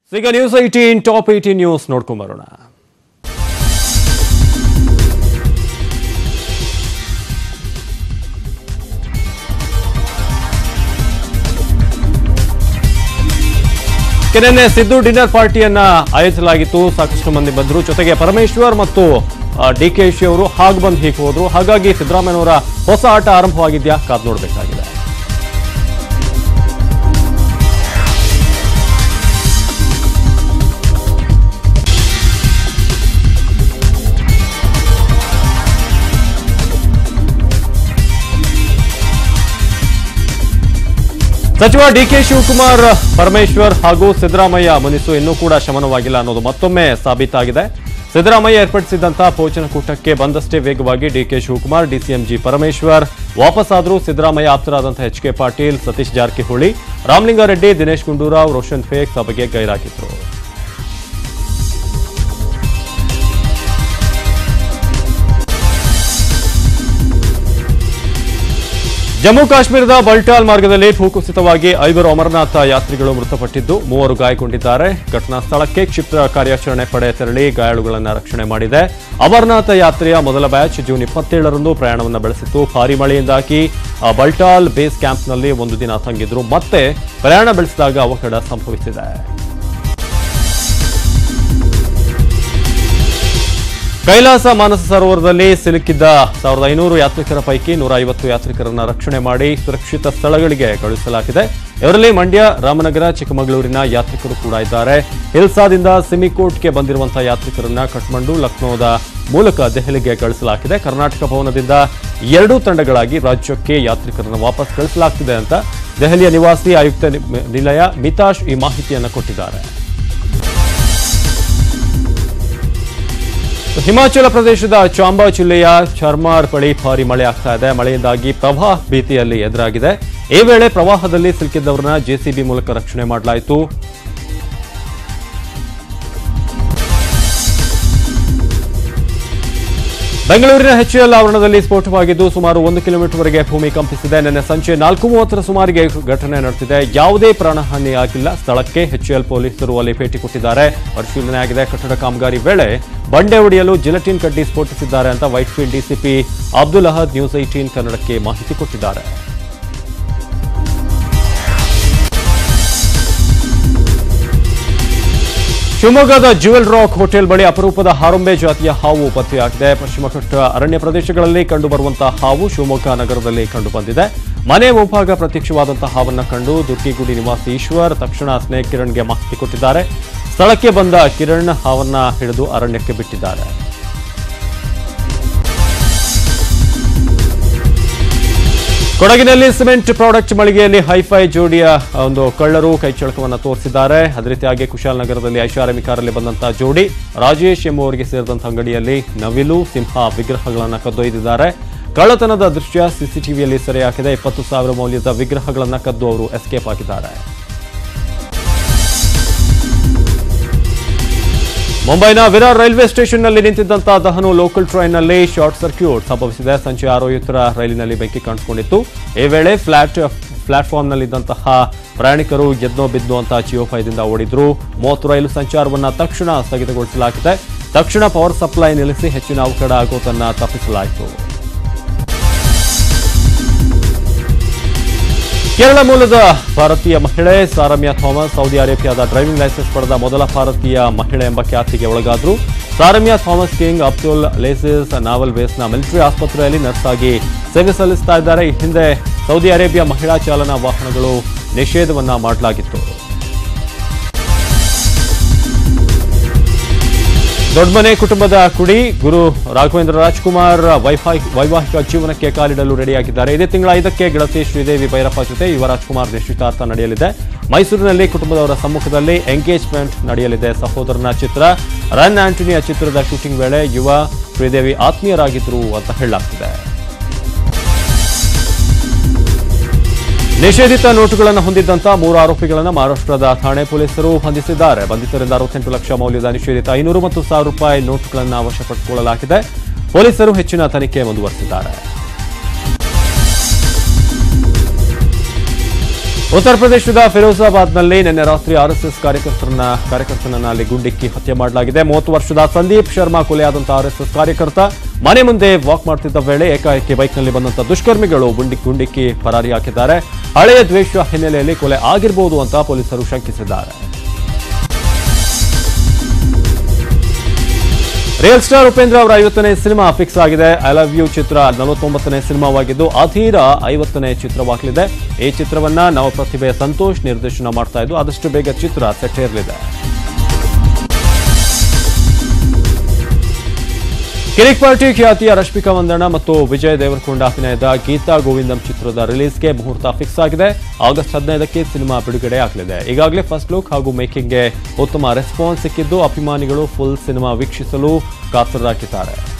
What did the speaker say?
ಈಗ news eighteen top eighteen news ನೋಡ್ಕೊಂಬರೋಣ ನಿನ್ನೆ ಸಿದ್ದು ಡಿನ್ನರ್ ಪಾರ್ಟಿಯನ್ನ ಆಯೋಜಿಸಲಾಗಿತ್ತು ಸಾಕಷ್ಟು ಮಂದಿ ಬಂದರು ಜೊತೆಗೆ ಪರಮೇಶ್ವರ್ ಮತ್ತು ಡಿ ಕೆ ಶಿ ಅವರು ಹಾಗ್ ಬಂದ್ ಹೀಗೆ ಹೋದ್ರು ಹಾಗಾಗಿ ಸಿದ್ದರಾಮಯ್ಯನವರ ಹೊಸ ಆಟ ಆರಂಭವಾಗಿದ್ಯಾ ಕಾದ್ ನೋಡಬೇಕಾಗಿದೆ ಸಚಿವ ಡಿಕೆ ಶಿವಕುಮಾರ್ ಪರಮೇಶ್ವರ್ ಹಾಗೂ ಸಿದ್ದರಾಮಯ್ಯ ಮುನಿಸು ಇನ್ನೂ ಕೂಡ ಶಮನವಾಗಿಲ್ಲ ಅನ್ನೋದು ಮತ್ತೊಮ್ಮೆ ಸಾಬೀತಾಗಿದೆ ಸಿದ್ದರಾಮಯ್ಯ ಏರ್ಪಡಿಸಿದಂತಹ ಭೋಜನಕೂಟಕ್ಕೆ ಬಂದಷ್ಟೇ ವೇಗವಾಗಿ ಡಿಕೆ ಶಿವಕುಮಾರ್ ಡಿಸಿಎಂ ಜಿ ಪರಮೇಶ್ವರ್ ವಾಪಸ್ಸಾದರೂ ಸಿದ್ದರಾಮಯ್ಯ ಆಪ್ತರಾದಂತಹ ಎಚ್ ಕೆ ಪಾಟೀಲ್ ಸತೀಶ್ ಜಾರಕಿಹೊಳಿ ರಾಮಲಿಂಗಾರೆಡ್ಡಿ ದಿನೇಶ್ ಗುಂಡೂರಾವ್ ರೋಷನ್ ಫೇಕ್ ಸಭೆಗೆ ಗೈರಾಗಿದ್ರು ಜಮ್ಮು ಕಾಶ್ಮೀರದ ಬಲ್ಟಾಲ್ ಮಾರ್ಗದಲ್ಲಿ ಭೂಕುಸಿತವಾಗಿ ಐವರು ಅಮರನಾಥ ಯಾತ್ರಿಗಳು ಮೃತಪಟ್ಟಿದ್ದು ಮೂವರು ಗಾಯಗೊಂಡಿದ್ದಾರೆ ಘಟನಾ ಸ್ಥಳಕ್ಕೆ ಕ್ಷಿಪ್ರ ಕಾರ್ಯಾಚರಣೆ ಪಡೆ ತೆರಳಿ ಗಾಯಾಳುಗಳನ್ನು ರಕ್ಷಣೆ ಮಾಡಿದೆ ಅಮರನಾಥ ಯಾತ್ರೆಯ ಮೊದಲ ಬ್ಯಾಚ್ ಜೂನ್ ಇಪ್ಪತ್ತೇಳರಂದು ಪ್ರಯಾಣವನ್ನು ಬೆಳೆಸಿತ್ತು ಭಾರಿ ಮಳೆಯಿಂದಾಗಿ ಆ, ಬಲ್ಟಾಲ್ ಬೇಸ್ ಕ್ಯಾಂಪ್ನಲ್ಲಿ ಒಂದು ದಿನ ತಂಗಿದ್ರು ಮತ್ತೆ ಪ್ರಯಾಣ ಬೆಳೆಸಿದಾಗ ಅವಘಡ ಸಂಭವಿಸಿದೆ ಕೈಲಾಸ ಮಾನಸ ಸರೋವರದಲ್ಲಿ ಸಿಲುಕಿದ್ದ ಸಾವಿರದ ಐನೂರು ಯಾತ್ರಿಕರ ಪೈಕಿ ನೂರ ಐವತ್ತು ಯಾತ್ರಿಕರನ್ನ ರಕ್ಷಣೆ ಮಾಡಿ ಸುರಕ್ಷಿತ ಸ್ಥಳಗಳಿಗೆ ಕಳುಹಿಸಲಾಗಿದೆ ಇವರಲ್ಲಿ ಮಂಡ್ಯ ರಾಮನಗರ ಚಿಕ್ಕಮಗಳೂರಿನ ಯಾತ್ರಿಕರು ಕೂಡ ಇದ್ದಾರೆ ಹಿಲ್ಸಾದಿಂದ ಸಿಮಿಕೋಟ್ಗೆ ಬಂದಿರುವಂತಹ ಯಾತ್ರಿಕರನ್ನ ಕಠ್ಮಂಡು ಲಕ್ನೋದ ಮೂಲಕ ದೆಹಲಿಗೆ ಕಳಿಸಲಾಗಿದೆ ಕರ್ನಾಟಕ ಭವನದಿಂದ ಎರಡೂ ತಂಡಗಳಾಗಿ ರಾಜ್ಯಕ್ಕೆ ಯಾತ್ರಿಕರನ್ನು ವಾಪಸ್ ಕಳಿಸಲಾಗ್ತಿದೆ ಅಂತ ದೆಹಲಿಯ ನಿವಾಸಿ ಆಯುಕ್ತ ನಿ- ನಿಲಯ ಮಿತಾಶ್ ಈ ಮಾಹಿತಿಯನ್ನು ಕೊಟ್ಟಿದ್ದಾರೆ ಹಿಮಾಚಲ ಪ್ರದೇಶದ ಚಾಂಬಾ ಜಿಲ್ಲೆಯ ಚರ್ಮಾರ್ ಬಳಿ ಭಾರಿ ಮಳೆ ಆಗ್ತಾ ಇದೆ ಮಳೆಯಿಂದಾಗಿ ಪ್ರವಾಹ ಭೀತಿಯಲ್ಲಿ ಎದುರಾಗಿದೆ ಈ ವೇಳೆ ಪ್ರವಾಹದಲ್ಲಿ ಸಿಲುಕಿದ್ದವರನ್ನ ಜೆಸಿಬಿ ಮೂಲಕ ರಕ್ಷಣೆ ಮಾಡಲಾಯಿತು ಬೆಂಗಳೂರಿನ ಎಚ್ಎಲ್ ಆವರಣದಲ್ಲಿ ಸ್ಫೋಟವಾಗಿದ್ದು ಸುಮಾರು ಒಂದು ಕಿಲೋಮೀಟರ್ವರೆಗೆ ಭೂಮಿ ಕಂಪಿಸಿದೆ ನಿನ್ನೆ ಸಂಜೆ ನಾಲ್ಕು ಮೂವತ್ತರ ಸುಮಾರಿಗೆ ಘಟನೆ ನಡೆದಿದೆ ಯಾವುದೇ ಪ್ರಾಣಹಾನಿ ಆಗಿಲ್ಲ ಸ್ಥಳಕ್ಕೆ ಎಚ್ಎಲ್ ಪೊಲೀಸರು ಅಲ್ಲಿ ಭೇಟಿ ಕೊಟ್ಟಿದ್ದಾರೆ ಪರಿಶೀಲನೆ ಆಗಿದೆ ಕಟ್ಟಡ ಕಾಮಗಾರಿ ವೇಳೆ ಬಂಡೆ ಹೊಡೆಯಲು ಜಿಲೆಟಿನ್ ಕಡ್ಡಿ ಸ್ಫೋಟಿಸಿದ್ದಾರೆ ಅಂತ Whitefield DCP Abdul Ahad news eighteen ಕನ್ನಡಕ್ಕೆ ಮಾಹಿತಿ ಕೊಟ್ಟಿದ್ದಾರೆ ಶಿವಮೊಗ್ಗದ ಜ್ಯುವೆಲ್ ರಾಕ್ ಹೋಟೆಲ್ ಬಳಿ ಅಪರೂಪದ ಹಾರೊಂಬೆ ಜಾತಿಯ ಹಾವು ಪತ್ತೆಯಾಗಿದೆ ಪಶ್ಚಿಮ ಘಟ್ಟ ಅರಣ್ಯ ಪ್ರದೇಶಗಳಲ್ಲಿ ಕಂಡುಬರುವಂತಹ ಹಾವು ಶಿವಮೊಗ್ಗ ನಗರದಲ್ಲಿ ಕಂಡುಬಂದಿದೆ ಮನೆ ಮುಂಭಾಗ ಪ್ರತ್ಯಕ್ಷವಾದಂತಹ ಹಾವನ್ನ ಕಂಡು ದುರ್ಗಿಗುಡಿ ನಿವಾಸಿ ಈಶ್ವರ್ ತಕ್ಷಣ ಸ್ನೇಕ್ ಕಿರಣ್ಗೆ ಮಾಹಿತಿ ಕೊಟ್ಟಿದ್ದಾರೆ ಸ್ಥಳಕ್ಕೆ ಬಂದ ಕಿರಣ್ ಹಾವನ್ನ ಹಿಡಿದು ಅರಣ್ಯಕ್ಕೆ ಬಿಟ್ಟಿದ್ದಾರೆ ಕೊಡಗಿನಲ್ಲಿ ಸಿಮೆಂಟ್ ಪ್ರಾಡಕ್ಟ್ ಮಳಿಗೆಯಲ್ಲಿ ಹೈಫೈ ಜೋಡಿಯ ಒಂದು ಕಳ್ಳರು ಕೈಚಳಕವನ್ನು ತೋರಿಸಿದ್ದಾರೆ ಅದೇ ರೀತಿಯಾಗಿ ಕುಶಾಲನಗರದಲ್ಲಿ ಐಷಾರಾಮಿ ಕಾರಲ್ಲಿ ಬಂದಂತಹ ಜೋಡಿ ರಾಜೇಶ್ ಎಂಬುವರಿಗೆ ಸೇರಿದಂತಹ ಅಂಗಡಿಯಲ್ಲಿ ನವಿಲು ಸಿಂಹ ವಿಗ್ರಹಗಳನ್ನು ಕದ್ದೊಯ್ದಿದ್ದಾರೆ ಕಳ್ಳತನದ ದೃಶ್ಯ ಸಿಸಿಟಿವಿಯಲ್ಲಿ ಸೆರೆಯಾಗಿದೆ ಇಪ್ಪತ್ತು ಸಾವಿರ ಮೌಲ್ಯದ ವಿಗ್ರಹಗಳನ್ನು ಕದ್ದು ಅವರು ಎಸ್ಕೇಪ್ ಆಗಿದ್ದಾರೆ ಮುಂಬೈನ ವಿರಾರ್ ರೈಲ್ವೆ ಸ್ಟೇಷನ್ನಲ್ಲಿ ನಿಂತಿದ್ದಂತಹ ದಹನು ಲೋಕಲ್ ಟ್ರೈನ್ನಲ್ಲಿ ಶಾರ್ಟ್ ಸರ್ಕ್ಯೂಟ್ ಸಂಭವಿಸಿದೆ ಸಂಜೆ ಆರು ಐವತ್ತರ ರೈಲಿನಲ್ಲಿ ಬೆಂಕಿ ಕಾಣಿಸಿಕೊಂಡಿತ್ತು ಈ ವೇಳೆ ಫ್ಲಾಟ್ ಪ್ಲಾಟ್ಫಾರ್ಮ್ನಲ್ಲಿದ್ದಂತಹ ಪ್ರಯಾಣಿಕರು ಎದ್ನೋ ಬಿದ್ನೋ ಅಂತ ಜಿಯೋಫೈದಿಂದ ಓಡಿದ್ರು ಮೂವತ್ತು ರೈಲು ಸಂಚಾರವನ್ನ ತಕ್ಷಣ ಸ್ಥಗಿತಗೊಳಿಸಲಾಗಿದೆ ತಕ್ಷಣ ಪವರ್ ಸಪ್ಲೈ ನಿಲ್ಲಿಸಿ ಹೆಚ್ಚಿನ ಅವಘಡ ಆಗೋದನ್ನ ತಪ್ಪಿಸಲಾಯಿತು ಕೇರಳ ಮೂಲದ ಭಾರತೀಯ ಮಹಿಳೆ ಸಾರಮ್ಯ ಥಾಮಸ್ ಸೌದಿ ಅರೇಬಿಯಾದ ಡ್ರೈವಿಂಗ್ ಲೈಸೆನ್ಸ್ ಪಡೆದ ಮೊದಲ ಭಾರತೀಯ ಮಹಿಳೆ ಎಂಬ ಖ್ಯಾತಿಗೆ ಒಳಗಾದ್ರು Saramya Thomas King Abdul Aziz naval ಬೇಸ್ನ ಮಿಲಿಟರಿ ಆಸ್ಪತ್ರೆಯಲ್ಲಿ ನರ್ಸ್ ಆಗಿ ಸೇವೆ ಸಲ್ಲಿಸ್ತಾ ಇದ್ದಾರೆ ಈ ಹಿಂದೆ ಸೌದಿ ಅರೇಬಿಯಾ ಮಹಿಳಾ ಚಾಲನಾ ವಾಹನಗಳು ನಿಷೇಧವನ್ನ ಮಾಡಲಾಗಿತ್ತು ದೊಡ್ಡಮನೆ ಕುಟುಂಬದ ಕುಡಿ ಗುರು ರಾಘವೇಂದ್ರ ರಾಜ್ಕುಮಾರ್ ವೈಫೈ ವೈವಾಹಿಕ ಜೀವನಕ್ಕೆ ಕಾಲಿಡಲು ರೆಡಿಯಾಗಿದ್ದಾರೆ ಇದೇ ತಿಂಗಳ ಐದಕ್ಕೆ ಗೆಳತಿ ಶ್ರೀದೇವಿ ಭೈರಪ್ಪ ಜೊತೆ ಯುವ ರಾಜ್ಕುಮಾರ್ ನಿಶ್ಚಿತಾರ್ಥ ನಡೆಯಲಿದೆ ಮೈಸೂರಿನಲ್ಲಿ ಕುಟುಂಬದವರ ಸಮ್ಮುಖದಲ್ಲಿ ಎಂಗೇಜ್ಮೆಂಟ್ ನಡೆಯಲಿದೆ ಸಹೋದರನ ಚಿತ್ರ ರನ್ ಆಂಟನಿಯ ಚಿತ್ರದ ಶೂಟಿಂಗ್ ವೇಳೆ ಯುವ ಶ್ರೀದೇವಿ ಆತ್ಮೀಯರಾಗಿದ್ರು ಅಂತ ಹೇಳಲಾಗ್ತಿದೆ ನಿಷೇಧಿತ ನೋಟುಗಳನ್ನು ಹೊಂದಿದ್ದಂತ ಮೂರು ಆರೋಪಿಗಳನ್ನು ಮಹಾರಾಷ್ಟ್ರದ ಠಾಣೆ ಪೊಲೀಸರು ಬಂಧಿಸಿದ್ದಾರೆ ಬಂಧಿತರಿಂದ ಅರವತ್ತೆಂಟು ಲಕ್ಷ ಮೌಲ್ಯದ ನಿಷೇಧಿತ ಐನೂರು ಮತ್ತು ಸಾವಿರ ರೂಪಾಯಿ ನೋಟುಗಳನ್ನು ವಶಪಡಿಸಿಕೊಳ್ಳಲಾಗಿದೆ ಪೊಲೀಸರು ಹೆಚ್ಚಿನ ತನಿಖೆ ಮುಂದುವರೆಸಿದ್ದಾರೆ ಉತ್ತರ ಪ್ರದೇಶದ ಫಿರೋಜಾಬಾದ್ನಲ್ಲಿ ನಿನ್ನೆ ರಾತ್ರಿ ಆರ್ಎಸ್ಎಸ್ ಕಾರ್ಯಕರ್ತರನ್ನ ಕಾರ್ಯಕರ್ತನನ್ನ ಅಲ್ಲಿ ಗುಂಡಿಕ್ಕಿ ಹತ್ಯೆ ಮಾಡಲಾಗಿದೆ ಮೂವತ್ತು ವರ್ಷದ ಸಂದೀಪ್ ಶರ್ಮಾ ಕೊಲೆಯಾದಂತಹ ಆರ್ಎಸ್ಎಸ್ ಕಾರ್ಯಕರ್ತ ಮನೆ ಮುಂದೆ ವಾಕ್ ಮಾಡ್ತಿದ್ದ ವೇಳೆ ಏಕಾಏಕಿ ಬೈಕ್ನಲ್ಲಿ ಬಂದಂತ ದುಷ್ಕರ್ಮಿಗಳು ಗುಂಡಿ ಗುಂಡಿಕ್ಕಿ ಪರಾರಿ ಹಾಕಿದ್ದಾರೆ ಹಳೆಯ ದ್ವೇಷ ಹಿನ್ನೆಲೆಯಲ್ಲಿ ಕೊಲೆ ಆಗಿರಬಹುದು ಅಂತ ಪೊಲೀಸರು ಶಂಕಿಸಿದ್ದಾರೆ ರಿಯಲ್ ಸ್ಟಾರ್ ಉಪೇಂದ್ರ ಅವರ ಐವತ್ತನೇ ಸಿನಿಮಾ ಫಿಕ್ಸ್ ಆಗಿದೆ ಐ ಲವ್ ಯು ಚಿತ್ರ ನಲವತ್ತೊಂಬತ್ತನೇ ಸಿನಿಮಾವಾಗಿದ್ದು ಅಧೀರ ಐವತ್ತನೇ ಚಿತ್ರವಾಗಲಿದೆ ಈ ಚಿತ್ರವನ್ನ ನವ ಪ್ರತಿಭೆ ಸಂತೋಷ್ ನಿರ್ದೇಶನ ಮಾಡ್ತಾ ಇದ್ದು ಆದಷ್ಟು ಬೇಗ ಚಿತ್ರ ಸೆಟ್ಟೇರಲಿದೆ ಕಿರಿಕ್ ಪಾರ್ಟಿ ಖ್ಯಾತಿಯ ರಶ್ಮಿಕಾ ಮಂದಣ್ಣ ಮತ್ತು ವಿಜಯ್ ದೇವರಕೊಂಡ ಅಭಿನಯದ ಗೀತಾ ಗೋವಿಂದಂ ಚಿತ್ರದ ರಿಲೀಸ್ಗೆ ಮುಹೂರ್ತ ಫಿಕ್ಸ್ ಆಗಿದೆ ಆಗಸ್ಟ್ ಹದಿನೈದಕ್ಕೆ ಸಿನಿಮಾ ಬಿಡುಗಡೆ ಆಗಲಿದೆ ಈಗಾಗಲೇ ಫಸ್ಟ್ ಲುಕ್ ಹಾಗೂ ಮೇಕಿಂಗ್ಗೆ ಉತ್ತಮ ರೆಸ್ಪಾನ್ಸ್ ಸಿಕ್ಕಿದ್ದು ಅಭಿಮಾನಿಗಳು ಫುಲ್ ಸಿನಿಮಾ ವೀಕ್ಷಿಸಲು ಕಾತರರಾಗಿದ್ದಾರೆ